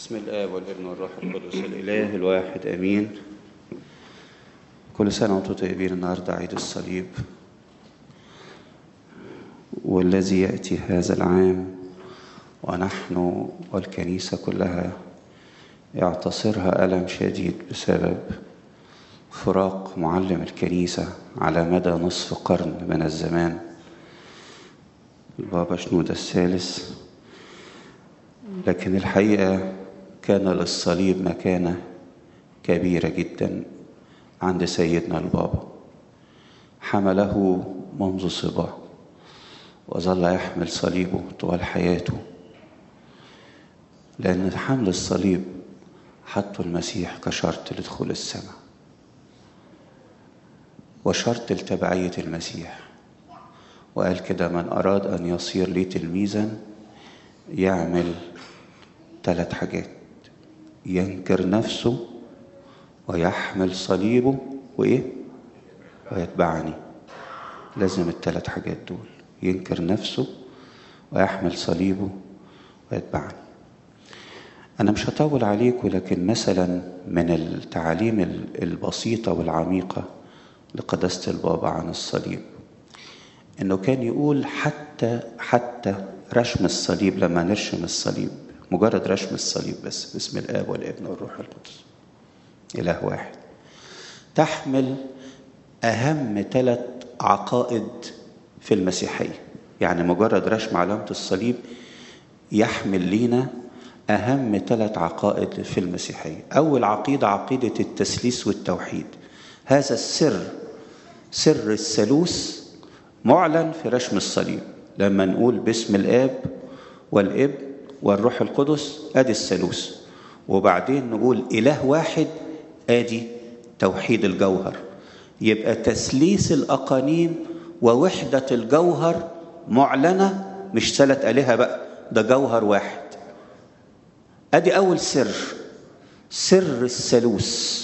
بسم الآب والابن والروح القدس الإله الواحد آمين كل سنة وأنتم طيبين النهاردة عيد الصليب والذي يأتي هذا العام ونحن والكنيسة كلها يعتصرها ألم شديد بسبب فراق معلم الكنيسة على مدى نصف قرن من الزمان البابا شنودة الثالث لكن الحقيقة كان للصليب مكانة كبيرة جدا عند سيدنا البابا حمله منذ صبا وظل يحمل صليبه طوال حياته لأن حمل الصليب حطوا المسيح كشرط لدخول السماء وشرط لتبعية المسيح وقال كده من أراد أن يصير لي تلميذا يعمل ثلاث حاجات ينكر نفسه ويحمل صليبه وإيه ويتبعني لازم الثلاث حاجات دول ينكر نفسه ويحمل صليبه ويتبعني أنا مش هطول عليكم لكن مثلا من التعاليم البسيطة والعميقة لقداسة البابا عن الصليب إنه كان يقول حتى حتى رشم الصليب لما نرشم الصليب مجرد رشم الصليب بس باسم الآب والابن والروح القدس إله واحد تحمل أهم ثلاث عقائد في المسيحية يعني مجرد رشم علامة الصليب يحمل لينا أهم ثلاث عقائد في المسيحية أول عقيدة عقيدة التثليث والتوحيد هذا السر سر الثالوث معلن في رشم الصليب لما نقول باسم الآب والابن والروح القدس ادي الثالوث وبعدين نقول اله واحد ادي توحيد الجوهر يبقى تثليث الاقانيم ووحده الجوهر معلنه مش ثلاث الهه بقى ده جوهر واحد ادي اول سر سر الثالوث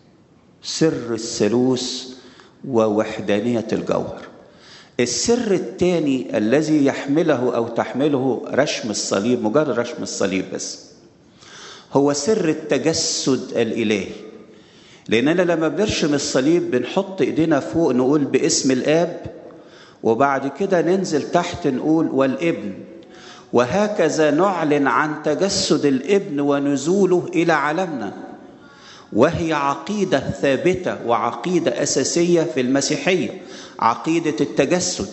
سر الثالوث ووحدانيه الجوهر السر الثاني الذي يحمله او تحمله رشم الصليب مجرد رشم الصليب بس هو سر التجسد الالهي لاننا لما بنرشم الصليب بنحط ايدينا فوق نقول باسم الاب وبعد كده ننزل تحت نقول والابن وهكذا نعلن عن تجسد الابن ونزوله الى عالمنا وهي عقيده ثابته وعقيده اساسيه في المسيحيه عقيده التجسد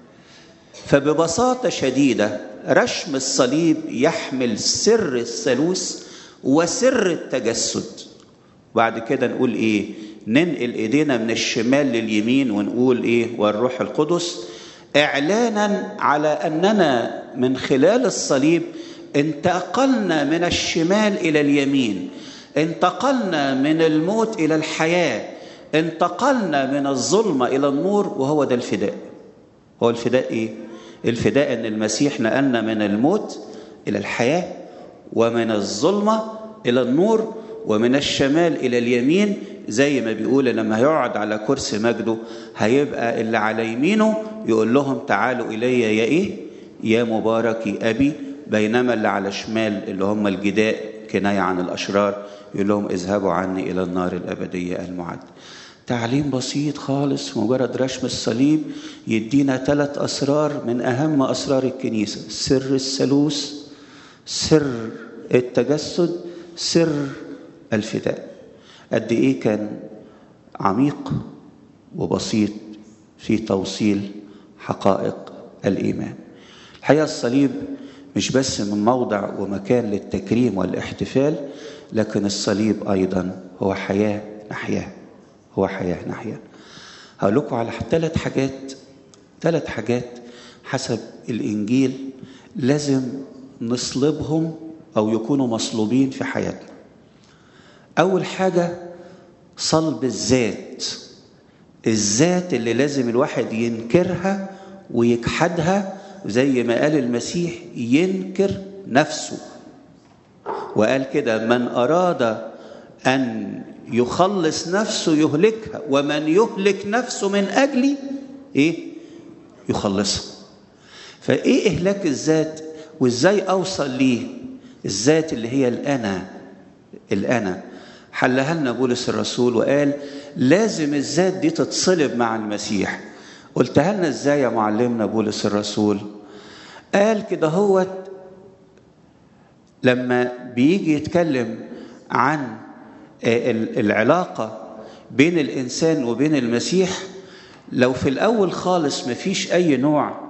فببساطه شديده رشم الصليب يحمل سر الثالوث وسر التجسد بعد كده نقول ايه ننقل ايدينا من الشمال لليمين ونقول ايه والروح القدس اعلانا على اننا من خلال الصليب انتقلنا من الشمال الى اليمين انتقلنا من الموت الى الحياه انتقلنا من الظلمه الى النور وهو ده الفداء هو الفداء ايه الفداء ان المسيح نقلنا من الموت الى الحياه ومن الظلمه الى النور ومن الشمال الى اليمين زي ما بيقول لما هيقعد على كرسي مجده هيبقى اللي على يمينه يقول لهم تعالوا الي يا ايه يا مبارك ابي بينما اللي على شمال اللي هم الجداء كنايه عن الاشرار يقول لهم اذهبوا عني الى النار الابديه المعد تعليم بسيط خالص مجرد رشم الصليب يدينا ثلاث اسرار من اهم اسرار الكنيسه سر الثالوث سر التجسد سر الفداء قد ايه كان عميق وبسيط في توصيل حقائق الايمان الحقيقه الصليب مش بس من موضع ومكان للتكريم والاحتفال لكن الصليب ايضا هو حياه نحياها هو حياه نحياها هقول لكم على ثلاث حاجات ثلاث حاجات حسب الانجيل لازم نصلبهم او يكونوا مصلوبين في حياتنا اول حاجه صلب الذات الذات اللي لازم الواحد ينكرها ويجحدها زي ما قال المسيح ينكر نفسه وقال كده من اراد ان يخلص نفسه يهلكها ومن يهلك نفسه من اجلي ايه يخلصها فايه اهلاك الذات وازاي اوصل ليه الذات اللي هي الأنا الأنا حلها لنا بولس الرسول وقال لازم الذات دي تتصلب مع المسيح قلتها لنا ازاي يا معلمنا بولس الرسول قال كده هو لما بيجي يتكلم عن العلاقة بين الإنسان وبين المسيح لو في الأول خالص مفيش أي نوع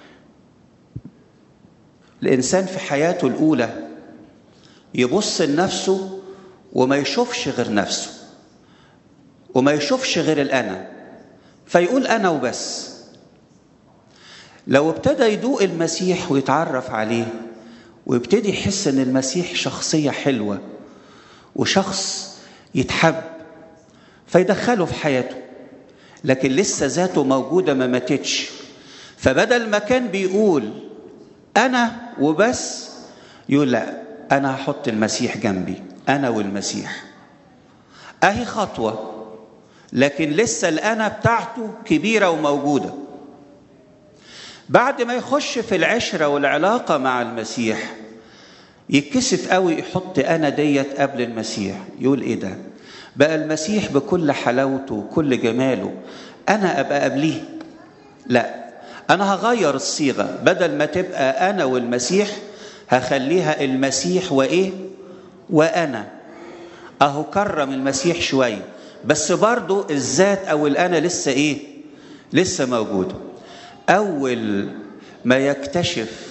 الإنسان في حياته الأولى يبص لنفسه وما يشوفش غير نفسه وما يشوفش غير الأنا فيقول أنا وبس لو ابتدى يدوق المسيح ويتعرف عليه ويبتدي يحس ان المسيح شخصية حلوة وشخص يتحب فيدخله في حياته لكن لسه ذاته موجودة ما ماتتش فبدل ما كان بيقول أنا وبس يقول لا أنا هحط المسيح جنبي أنا والمسيح أهي خطوة لكن لسه الأنا بتاعته كبيرة وموجودة بعد ما يخش في العشرة والعلاقة مع المسيح يتكسف قوي يحط أنا ديت قبل المسيح يقول إيه ده بقى المسيح بكل حلاوته وكل جماله أنا أبقى قبليه لا أنا هغير الصيغة بدل ما تبقى أنا والمسيح هخليها المسيح وإيه وأنا أهو كرم المسيح شوية بس برضو الذات أو الأنا لسه إيه لسه موجودة أول ما يكتشف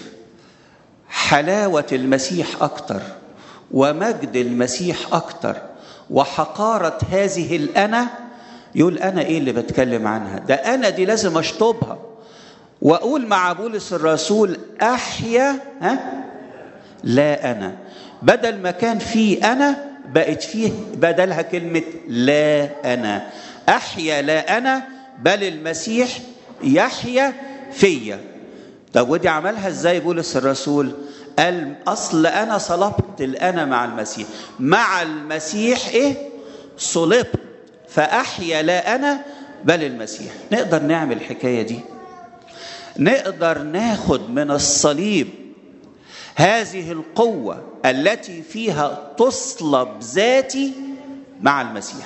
حلاوة المسيح أكتر ومجد المسيح أكتر وحقارة هذه الأنا يقول أنا إيه اللي بتكلم عنها ده أنا دي لازم أشطبها وأقول مع بولس الرسول أحيا ها لا أنا بدل ما كان في أنا بقت فيه بدلها كلمة لا أنا أحيا لا أنا بل المسيح يحيا فيا طب ودي عملها ازاي بولس الرسول قال اصل انا صلبت الانا مع المسيح مع المسيح ايه صلبت فاحيا لا انا بل المسيح نقدر نعمل الحكايه دي نقدر ناخد من الصليب هذه القوه التي فيها تصلب ذاتي مع المسيح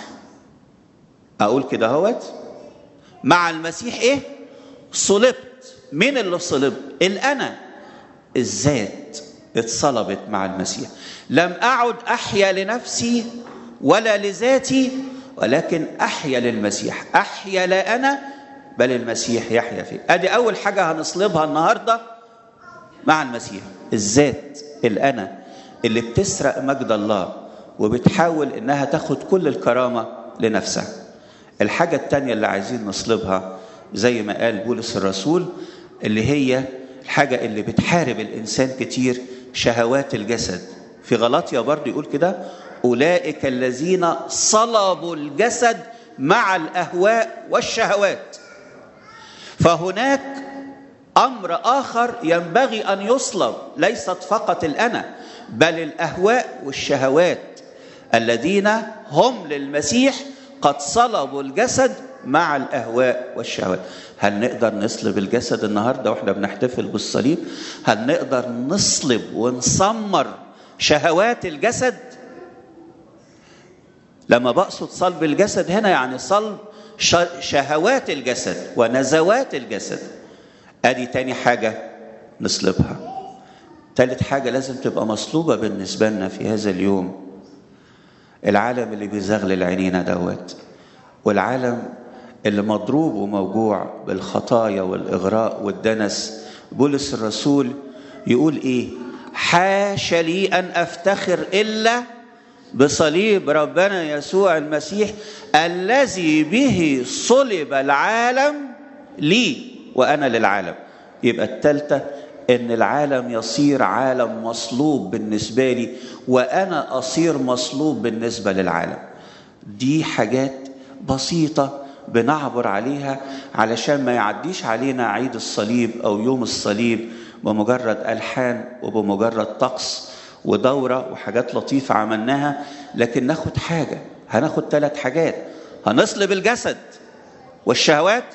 اقول كده اهوت مع المسيح ايه صلبت مين اللي صلب الانا الذات اتصلبت مع المسيح لم اعد احيا لنفسي ولا لذاتي ولكن احيا للمسيح احيا لا انا بل المسيح يحيا فيه ادي اول حاجه هنصلبها النهارده مع المسيح الذات الانا اللي بتسرق مجد الله وبتحاول انها تاخد كل الكرامه لنفسها الحاجه الثانيه اللي عايزين نصلبها زي ما قال بولس الرسول اللي هي الحاجة اللي بتحارب الإنسان كتير شهوات الجسد في غلطية برضه يقول كده أولئك الذين صلبوا الجسد مع الأهواء والشهوات فهناك أمر آخر ينبغي أن يصلب ليست فقط الأنا بل الأهواء والشهوات الذين هم للمسيح قد صلبوا الجسد مع الاهواء والشهوات هل نقدر نصلب الجسد النهارده واحنا بنحتفل بالصليب هل نقدر نصلب ونسمر شهوات الجسد لما بقصد صلب الجسد هنا يعني صلب شهوات الجسد ونزوات الجسد ادي تاني حاجه نصلبها تالت حاجه لازم تبقى مصلوبه بالنسبه لنا في هذا اليوم العالم اللي بيزغلل عينينا دوت والعالم اللي مضروب وموجوع بالخطايا والإغراء والدنس بولس الرسول يقول إيه حاش لي أن أفتخر إلا بصليب ربنا يسوع المسيح الذي به صلب العالم لي وأنا للعالم يبقى الثالثة إن العالم يصير عالم مصلوب بالنسبة لي وأنا أصير مصلوب بالنسبة للعالم دي حاجات بسيطة بنعبر عليها علشان ما يعديش علينا عيد الصليب أو يوم الصليب بمجرد ألحان وبمجرد طقس ودورة وحاجات لطيفة عملناها لكن ناخد حاجة هناخد ثلاث حاجات هنصلب الجسد والشهوات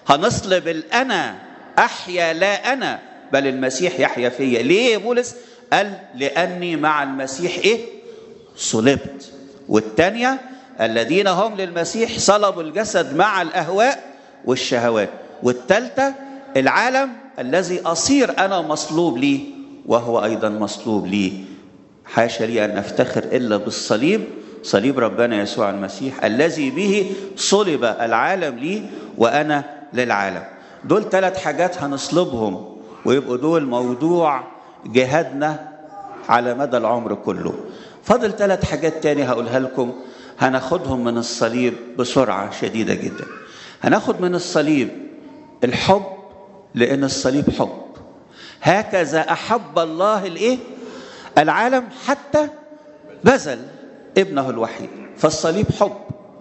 هنصلب الأنا أحيا لا أنا بل المسيح يحيا فيا ليه يا بولس قال لاني مع المسيح ايه صلبت والثانيه الذين هم للمسيح صلبوا الجسد مع الاهواء والشهوات والثالثه العالم الذي اصير انا مصلوب ليه وهو ايضا مصلوب ليه حاشا لي ان افتخر الا بالصليب صليب ربنا يسوع المسيح الذي به صلب العالم لي وانا للعالم دول ثلاث حاجات هنصلبهم ويبقوا دول موضوع جهادنا على مدى العمر كله فاضل ثلاث حاجات تاني هقولها لكم هناخدهم من الصليب بسرعة شديدة جدا هناخد من الصليب الحب لأن الصليب حب هكذا أحب الله الإيه؟ العالم حتى بذل ابنه الوحيد فالصليب حب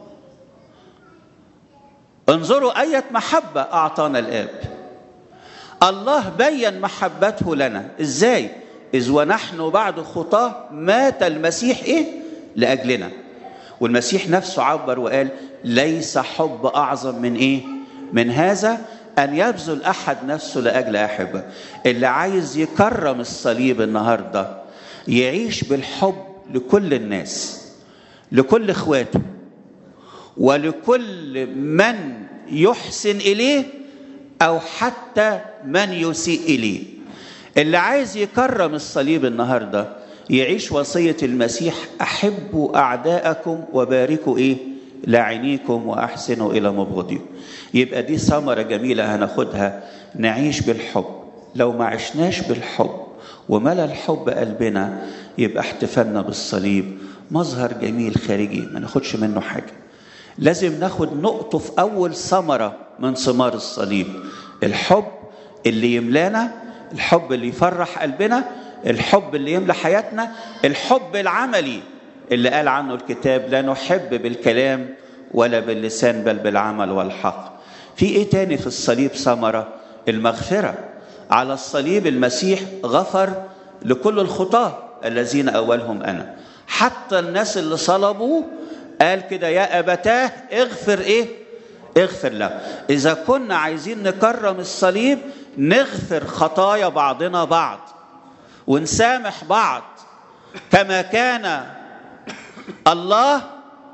انظروا أية محبة أعطانا الآب الله بين محبته لنا إزاي؟ إذ ونحن بعد خطاه مات المسيح إيه؟ لأجلنا والمسيح نفسه عبر وقال ليس حب أعظم من إيه؟ من هذا أن يبذل أحد نفسه لأجل أحبه اللي عايز يكرم الصليب النهاردة يعيش بالحب لكل الناس لكل إخواته ولكل من يحسن إليه أو حتى من يسيء إليه اللي عايز يكرم الصليب النهارده يعيش وصية المسيح أحبوا أعداءكم وباركوا إيه لاعنيكم وأحسنوا إلى مبغضيكم يبقى دي ثمرة جميلة هناخدها نعيش بالحب لو ما عشناش بالحب وملا الحب قلبنا يبقى احتفالنا بالصليب مظهر جميل خارجي ما ناخدش منه حاجة لازم ناخد نقطة في أول ثمرة من ثمار الصليب الحب اللي يملانا الحب اللي يفرح قلبنا الحب اللي يملى حياتنا الحب العملي اللي قال عنه الكتاب لا نحب بالكلام ولا باللسان بل بالعمل والحق في ايه تاني في الصليب ثمرة المغفرة على الصليب المسيح غفر لكل الخطاة الذين أولهم أنا حتى الناس اللي صلبوه قال كده يا أبتاه اغفر ايه اغفر له إذا كنا عايزين نكرم الصليب نغفر خطايا بعضنا بعض ونسامح بعض كما كان الله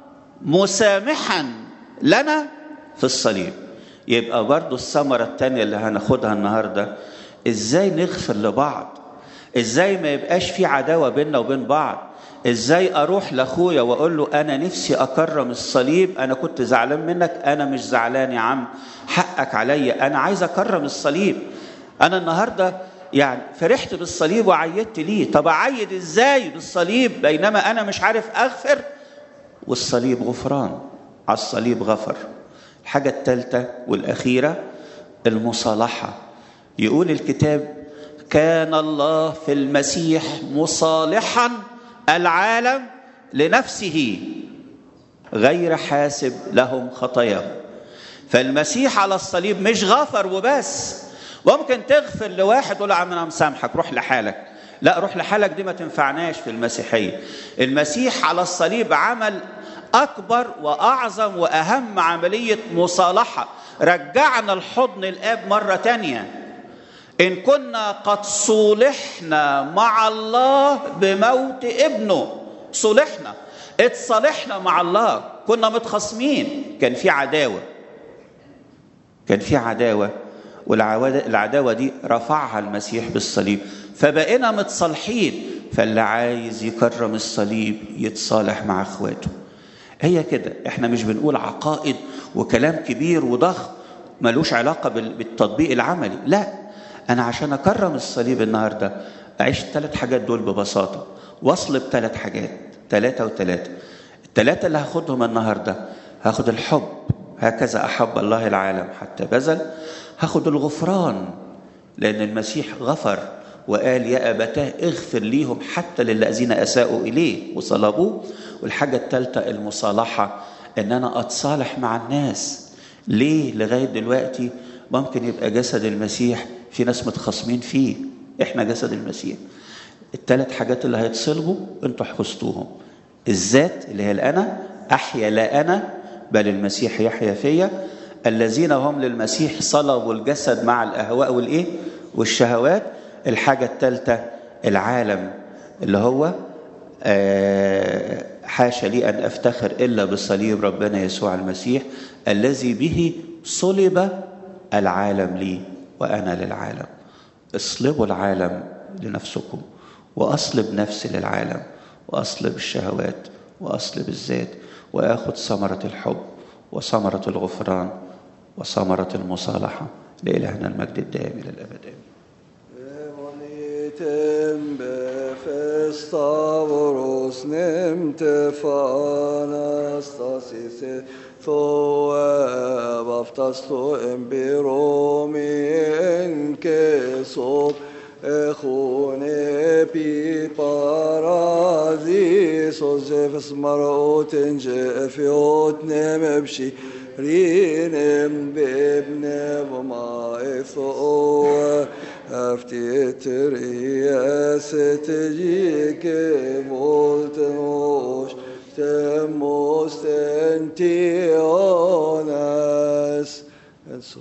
مسامحا لنا في الصليب يبقى برضو الثمرة التانية اللي هناخدها النهاردة ازاي نغفر لبعض ازاي ما يبقاش في عداوة بيننا وبين بعض ازاي اروح لاخويا واقول له انا نفسي اكرم الصليب انا كنت زعلان منك انا مش زعلان يا عم حقك عليا انا عايز اكرم الصليب انا النهارده يعني فرحت بالصليب وعيدت ليه طب اعيد ازاي بالصليب بينما انا مش عارف اغفر والصليب غفران على الصليب غفر الحاجة الثالثة والأخيرة المصالحة يقول الكتاب كان الله في المسيح مصالحا العالم لنفسه غير حاسب لهم خطاياهم فالمسيح على الصليب مش غفر وبس ممكن تغفر لواحد تقول له عم انا مسامحك روح لحالك لا روح لحالك دي ما تنفعناش في المسيحيه المسيح على الصليب عمل اكبر واعظم واهم عمليه مصالحه رجعنا الحضن الاب مره تانيه ان كنا قد صولحنا مع الله بموت ابنه صلحنا اتصالحنا مع الله كنا متخاصمين كان في عداوه كان في عداوه والعداوه دي رفعها المسيح بالصليب فبقينا متصالحين فاللي عايز يكرم الصليب يتصالح مع اخواته هي كده احنا مش بنقول عقائد وكلام كبير وضخم ملوش علاقة بالتطبيق العملي لا أنا عشان أكرم الصليب النهاردة أعيش الثلاث حاجات دول ببساطة واصل بثلاث حاجات ثلاثة وثلاثة الثلاثة اللي هاخدهم النهاردة هاخد الحب هكذا أحب الله العالم حتى بذل هاخد الغفران لأن المسيح غفر وقال يا أبتاه اغفر ليهم حتى للذين أساءوا إليه وصلبوه والحاجة الثالثة المصالحة إن أنا أتصالح مع الناس ليه لغاية دلوقتي ممكن يبقى جسد المسيح في ناس متخاصمين فيه إحنا جسد المسيح الثلاث حاجات اللي هيتصلبوا انتوا حفظتوهم الذات اللي هي الأنا أحيا لا أنا بل المسيح يحيا فيا الذين هم للمسيح صلبوا الجسد مع الأهواء والإيه والشهوات الحاجة الثالثة العالم اللي هو آه، حاشا لي أن أفتخر إلا بصليب ربنا يسوع المسيح الذي به صلب العالم لي وأنا للعالم اصلبوا العالم لنفسكم وأصلب نفسي للعالم وأصلب الشهوات وأصلب الذات وآخذ ثمرة الحب وثمرة الغفران وثمرة المصالحة لإلهنا المجد الدائم إلى الأبد آمين Evonitem befestavros nemte fanastasis thoe baftasto embiromi enkeso Echone pi paradisos jefes maroten jefiot nemebshi rinem bebne vma ethoe افتيتر ياستجيك مولتنوش تموستنتي